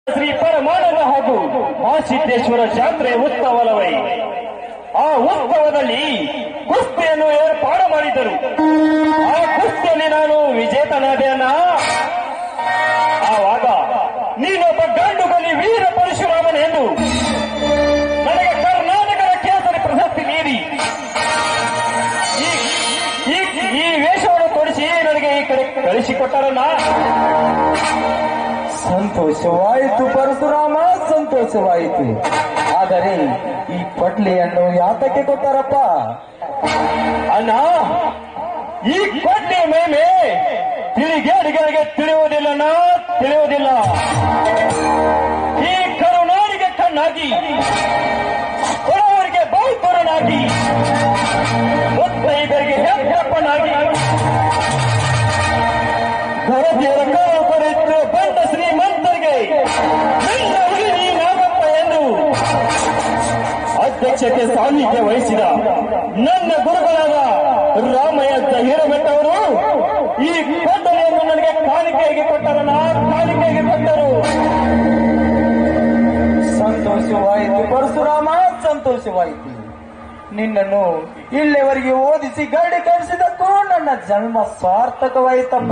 ಶ್ರೀ ಪರಮಾನಂದ ಹಾಗೂ ಮಹಾಸಿದ್ದೇಶ್ವರ ಜಾತ್ರೆ ಉತ್ಸವವೇ ಆ ಉತ್ಸವದಲ್ಲಿ ಕುಸ್ತಿಯನ್ನು ಏರ್ಪಾಡು ಮಾಡಿದರು ಆ ಕುಸ್ತಿಯಲ್ಲಿ ನಾನು ವಿಜೇತನಾದೆಯನ್ನ ಆವಾಗ ನೀನೊಬ್ಬ ಗಂಡು ಬಲಿ ವೀರ ಪರಶುರಾಮನೆಂದು ನನಗೆ ಕರ್ನಾಟಕದ ಕೇಸರಿ ಪ್ರಶಸ್ತಿ ನೀಡಿ ಈ- ಈ- ಈ ವೇಷವನ್ನು ತೊಡಿಸಿ ನನಗೆ ಈ ಕಡೆ ಕಳಿಸಿಕೊಟ್ಟರನ್ನ ಸಂತೋಷವಾಯಿತು ಪರಶುರಾಮ ಸಂತೋಷವಾಯಿತು ಆದರೆ ಈ ಪಟ್ಲಿಯನ್ನು ಯಾತಕ್ಕೆ ಕೊಟ್ಟಾರಪ್ಪ ಅಣ್ಣ ಈ ಕೊಟ್ಟೆ ಮೇಲೆ ತಿಳಿಗೇಡಿಗಳಿಗೆ ತಿಳಿಯುವುದಿಲ್ಲಣ್ಣ ತಿಳಿಯುವುದಿಲ್ಲ ಈ ಕರುನಾಡಿಗೆ ಕಣ್ಣಾಗಿ ಕೊಡವರಿಗೆ ಬಹುತರನಾಗಿ ಮುತ್ತೈದರಿಗೆ ಹೆಪ್ಪನಾಗಿ ಗರತಿಯರ ಕಾಲು ಕೊರೆಯುತ್ತಿರುವ ಬಂದ ಶ್ರೀಮಂತರಿಗೆ ನಿನ್ನ ಹುಲಿ ನಾಗಪ್ಪ ಎಂದು ಅಧ್ಯಕ್ಷತೆ ಸಾನ್ನಿಧ್ಯ ವಹಿಸಿದ ನನ್ನ ಗುರುಗಳಾದ ರಾಮಯ್ಯ ಹಿರಬೆಟ್ಟವರು ಈ ಕೊಟ್ಟಲೆಯನ್ನು ನನಗೆ ಕಾಣಿಕೆಯಾಗಿ ಕೊಟ್ಟರನ್ನ ಕಾಣಿಕೆಯಾಗಿ ಕೊಟ್ಟರು ಸಂತೋಷವಾಯಿತು ಪರಶುರಾಮ ಸಂತೋಷವಾಯಿತು ನಿನ್ನನ್ನು ಇಲ್ಲಿವರೆಗೆ ಓದಿಸಿ ಗರಡಿ ಕಳಿಸಿದಕ್ಕೂ ನನ್ನ ಜನ್ಮ ಸಾರ್ಥಕವಾಯಿತಪ್ಪ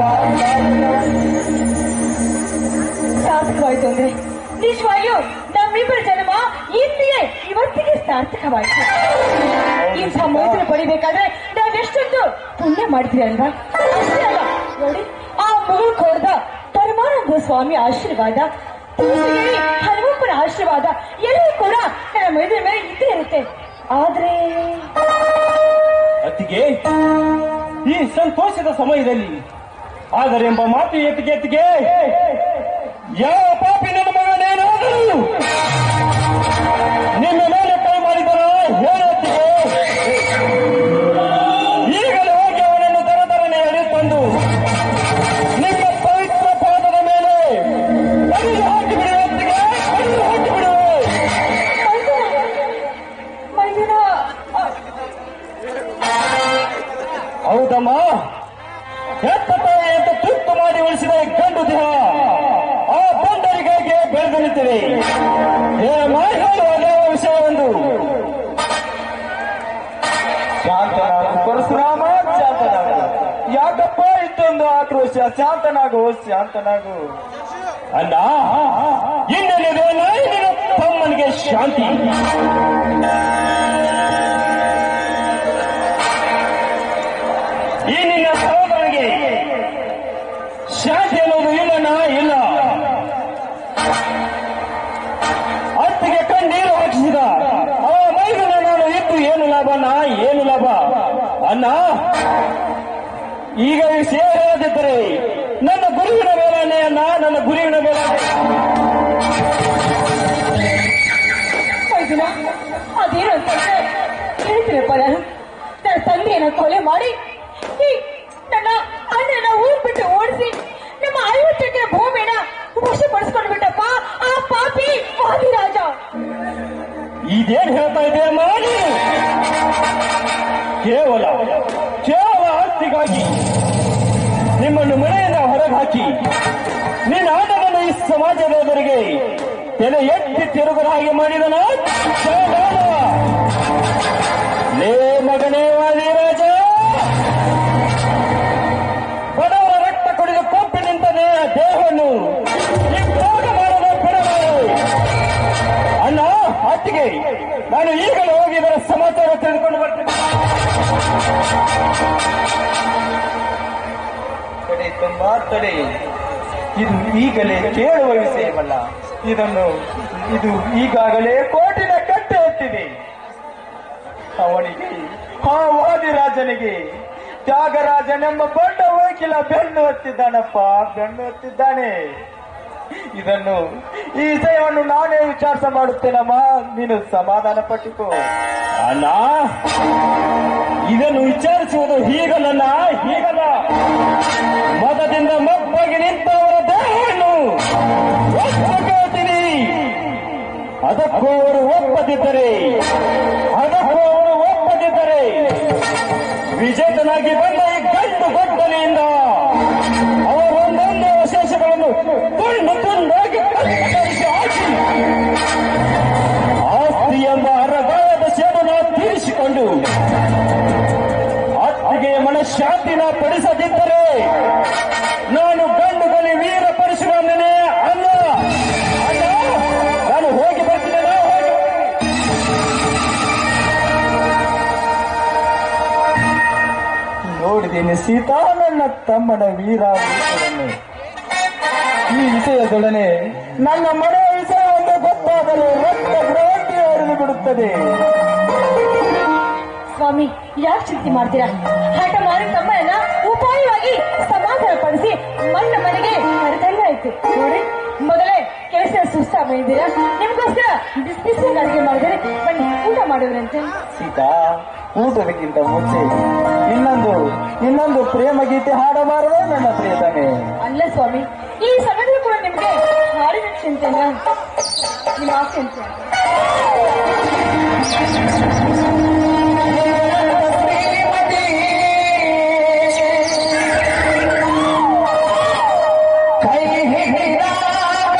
ಸಾರ್ಥಕವಾಯ್ತು ಅಂದ್ರೆ ನಿಜವಾಗಿಯೂ ನಮ್ಮಿಬ್ಬರ ಜನ್ಮ ಇಂದಿಗೆ ಇವತ್ತಿಗೆ ಸಾರ್ಥಕವಾಯ್ತು ಇಂಥ ಮೈತ್ರಿ ಪಡಿಬೇಕಾದ್ರೆ ನಾವೆಷ್ಟೊಂದು ಪುಣ್ಯ ಮಾಡಿದ್ವಿ ಅಲ್ವಾ ಅಷ್ಟೇ ಅಲ್ಲ ನೋಡಿ ಆ ಮಗು ಕೊಡ್ದ ಪರಮಾನಂದ ಸ್ವಾಮಿ ಆಶೀರ್ವಾದ ತುಳಸಿಗಿರಿ ಹನುಮಪ್ಪನ ಆಶೀರ್ವಾದ ಎಲ್ಲವೂ ಕೂಡ ನನ್ನ ಮೈತ್ರಿ ಮೇಲೆ ಇದ್ದೇ ಇರುತ್ತೆ ಆದ್ರೆ ಅತ್ತಿಗೆ ಈ ಸಂತೋಷದ ಸಮಯದಲ್ಲಿ ಆದರೆಂಬ ಮಾತು ಎತ್ತಿಗೆ ಎತ್ತಿಗೆ ಯಾವ ಪಾಪಿ ನನ್ನ ಮಗನೇನಾದರೂ ನಿಮ್ಮ ಮೇಲೆ ಕೈ ಮಾಡಿದರ ಹೇಳತ್ತಿಗೆ ಈಗಲೇ ಹೋಗಿ ಅವನನ್ನು ದರ ದರನೆ ಎಳೆ ತಂದು ನಿಮ್ಮ ಪವಿತ್ರ ಪಾದದ ಮೇಲೆ ಕಡಿದು ಹಾಕಿಬಿಡಿ ಅತ್ತಿಗೆ ಕಡಿದು ಹಾಕಿಬಿಡು ಮೈದನ ಹೌದಮ್ಮ ಹೆತ್ತ ತಾಯಿ ಅಂತ ತುತ್ತು ಮಾಡಿ ಉಳಿಸಿದ ಈ ಗಂಡು ದೇಹ ಆ ಬಂಡರಿಗಾಗಿ ಬೆಳೆದು ನಿಂತಿದೆ ಏ ಮಾಹಿತಿ ಯಾವ ವಿಷಯ ಒಂದು ಶಾಂತನಾಗು ಪರಶುರಾಮ ಶಾಂತನಾಗು ಯಾಕಪ್ಪ ಇಷ್ಟೊಂದು ಆಕ್ರೋಶ ಶಾಂತನಾಗು ಶಾಂತನಾಗು ಅಲ್ಲ ಇನ್ನೇನಿದೆ ನಾಯಿನ ತಮ್ಮನಿಗೆ ಶಾಂತಿ ಈ ನಿನ್ನ ಸಹೋದರನಿಗೆ ಶಾಂತಿ ಅನ್ನೋದು ಇಲ್ಲನ ಇಲ್ಲ ಅತ್ತಿಗೆ ಕಣ್ಣೀರು ಹಾಕಿಸಿದ ಆ ಮೈದನ ನಾನು ಇದ್ದು ಏನು ಲಾಭನ ಏನು ಲಾಭ ಅಣ್ಣ ಈಗ ವಿಷಯ ಹೇಳದಿದ್ದರೆ ನನ್ನ ಗುರುವಿನ ಮೇಲನೆ ಅಣ್ಣ ನನ್ನ ಗುರುವಿನ ಮೇಲೆ ಮೈದುನ ಅದೇನು ಅಂತಂದ್ರೆ ಹೇಳ್ತೀನಪ್ಪ ನಾನು ನನ್ನ ತಂದೆಯನ್ನ ಕೊಲೆ ಮಾಡಿ ಈ ನನ್ನ ಅಣ್ಣನ ಊರ್ ಬಿಟ್ಟು ಓಡಿಸಿ ನಮ್ಮ ಐವತ್ತು ಎಕರೆ ಭೂಮಿನ ವಶಪಡಿಸ್ಕೊಂಡು ಬಿಟ್ಟಪ್ಪ ಆ ಪಾಪಿ ವಾದಿರಾಜ ಇದೇನ್ ಹೇಳ್ತಾ ಇದೆಯಾ ಮಾಡಿ ಕೇವಲ ಕೇವಲ ಆಸ್ತಿಗಾಗಿ ನಿಮ್ಮನ್ನು ಮನೆಯಿಂದ ಹೊರಗೆ ಹಾಕಿ ನಿನ್ನ ಆಟವನ್ನು ಈ ಸಮಾಜದ ಎದುರಿಗೆ ತಲೆ ಎತ್ತಿ ತಿರುಗದ ಹಾಗೆ ಮಾಡಿದನ ಚಂಡಾಲ. ಲೇ ಮಗನೇ ವಾದಿರಾಜ ಬಡವರ ರಕ್ತ ಕುಡಿದು ಕೊಪ್ಪಿ ನಿಂತನೆ ದೇಹವನ್ನು ಇದ್ದಾಗ ಮಾಡದ ಬಿಡಬಾರದು ಅಣ್ಣ ಅತ್ತಿಗೆ ನಾನು ಈಗಲೇ ಹೋಗಿ ಇದರ ಸಮಾಚಾರ ತಿಳಿದುಕೊಂಡು ಬರ್ತೇನೆ ತಡೆ ತುಂಬಾ ತಡೆ ಇದು ಈಗಲೇ ಕೇಳುವ ವಿಷಯವಲ್ಲ ಇದನ್ನು ಇದು ಈಗಾಗಲೇ ಕೋಟಿನ ಕಟ್ಟೆ ಎತ್ತಿದೆ ಅವನಿಗೆ ಆ ವಾದಿರಾಜನಿಗೆ ತ್ಯಾಗರಾಜನೆಂಬ ಬಂಡ ವಕೀಲ ಬೆನ್ನು ಹತ್ತಿದ್ದಾನಪ್ಪ ಬೆನ್ನು ಹತ್ತಿದ್ದಾನೆ ಇದನ್ನು ಈ ವಿಷಯವನ್ನು ನಾನೇ ವಿಚಾರ ಮಾಡುತ್ತೇನಮ್ಮ ನೀನು ಸಮಾಧಾನ ಪಟ್ಟಿಕೋ ಅಣ್ಣ ಇದನ್ನು ವಿಚಾರಿಸುವುದು ಹೀಗಲ್ಲ ಹೀಗಲ್ಲ ಮತದಿಂದ ಮಬ್ಬಾಗಿ ನಿಂತವರ ದೇಹವನ್ನು ಒಪ್ಪುತ್ತೀನಿ. ಅದಕ್ಕೂ ಅವರು ಒಪ್ಪದಿದ್ದರೆ ಅದಕ್ಕೂ ಅವರು ಒಪ್ಪದಿದ್ದರೆ ವಿಜೇತನಾಗಿ ಬಂದ ಈ ಗಂಡು ಗೊಡ್ಡನೆಯಿಂದ ಅವರ ಒಂದೊಂದು ಅವಶೇಷಗಳನ್ನು ತುಂಡು ತುಂಡಾಗಿ ಕತ್ತರಿಸಿ ಸೀತಾ ನನ್ನ ತಮ್ಮನ ವೀರಾವೇಶವನ್ನು ಈ ವಿಷಯದೊಡನೆ ನನ್ನ ಮನೆಯ ವಿಷಯವನ್ನು ಗೊತ್ತಾಗಲು ರಕ್ತ ಕ್ರಾಂತಿ ಹರಿದು ಬಿಡುತ್ತದೆ ಸ್ವಾಮಿ ಯಾಕೆ ಚಿಂತೆ ಮಾಡ್ತೀರಾ ಹಠ ಮಾಡಿ ತಮ್ಮನ್ನ ಉಪಾಯವಾಗಿ ಸಮಾಧಾನ ಪಡಿಸಿ ಮಣ್ಣ ಮನೆಗೆ ಕರೆತಂದಾಯ್ತು ನೋಡಿ ಮೊದಲೇ ಕೆಲಸ ಸುಸ್ತ ಬಂದಿದ್ದೀರಾ ನಿಮ್ಗೋಸ್ಕರ ಬಿಸಿ ಬಿಸಿ ಅಡಿಗೆ ಮಾಡಿದರೆ ಬನ್ನಿ ಊಟ ಮಾಡಿದ್ರಂತೆ ಸೀತಾ ಊಟದಕ್ಕಿಂತ ಮುಂಚೆ ಇನ್ನೊಂದು ಇನ್ನೊಂದು ಪ್ರೇಮ ಗೀತೆ ಹಾಡಬಾರದು ನನ್ನ ಪ್ರಿಯತಮೆ ಅಲ್ಲ ಸ್ವಾಮಿ ಈ ಸಮಯದಲ್ಲಿ ಕೂಡ ನಿಮ್ಗೆ ಹಾಡಿನ ಚಿಂತೆನ ನಿಮ್ಮ ಆಸೆ ಅಂತ ಕೈ ಹಿಡಿದಾಗ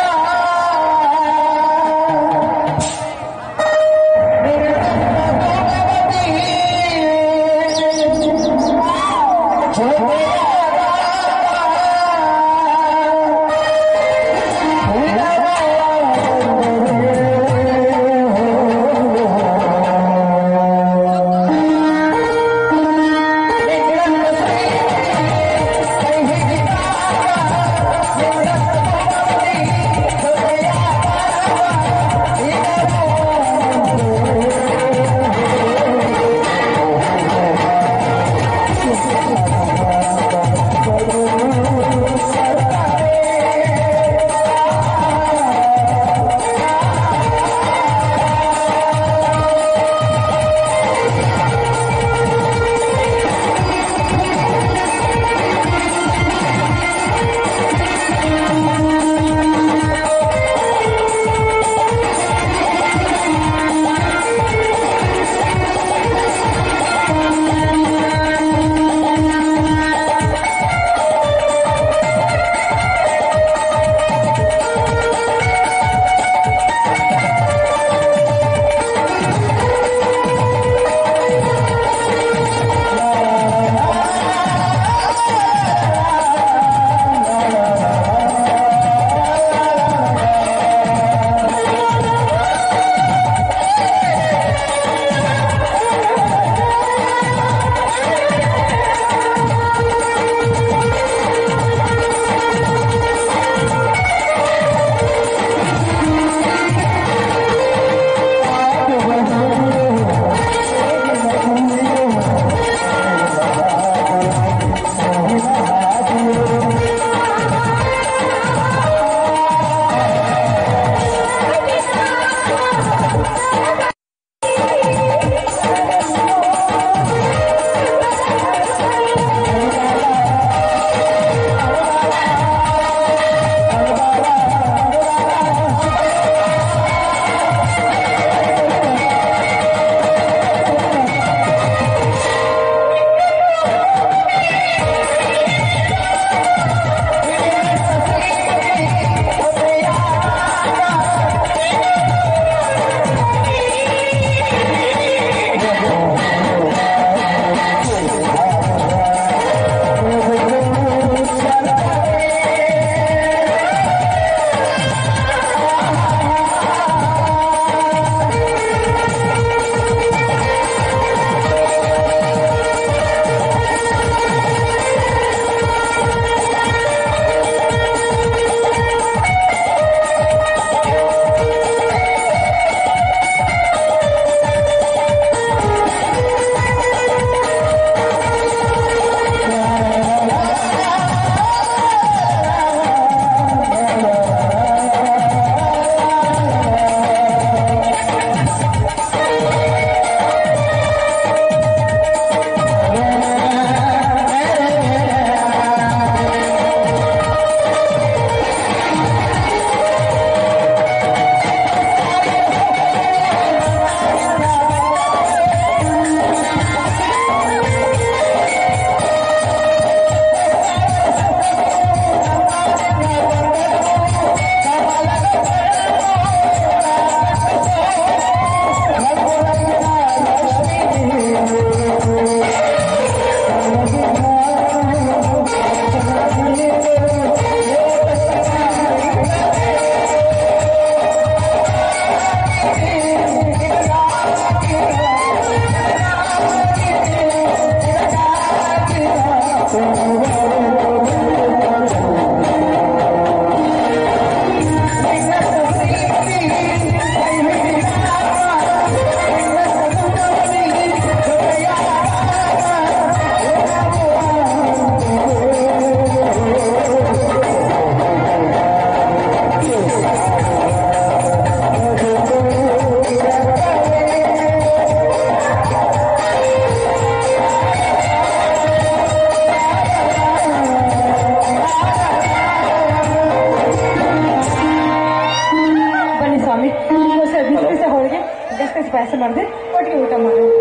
ಸ್ವಾಮಿ ಹೊಸ ಬಿಸಿ ಬಿಸಿ ಹೋಳಿಗೆ ಗಸಗಸೆ ಪಾಯಸ ಮಾಡಿದೆ ಒಟ್ಟಿಗೆ ಊಟ ಮಾಡು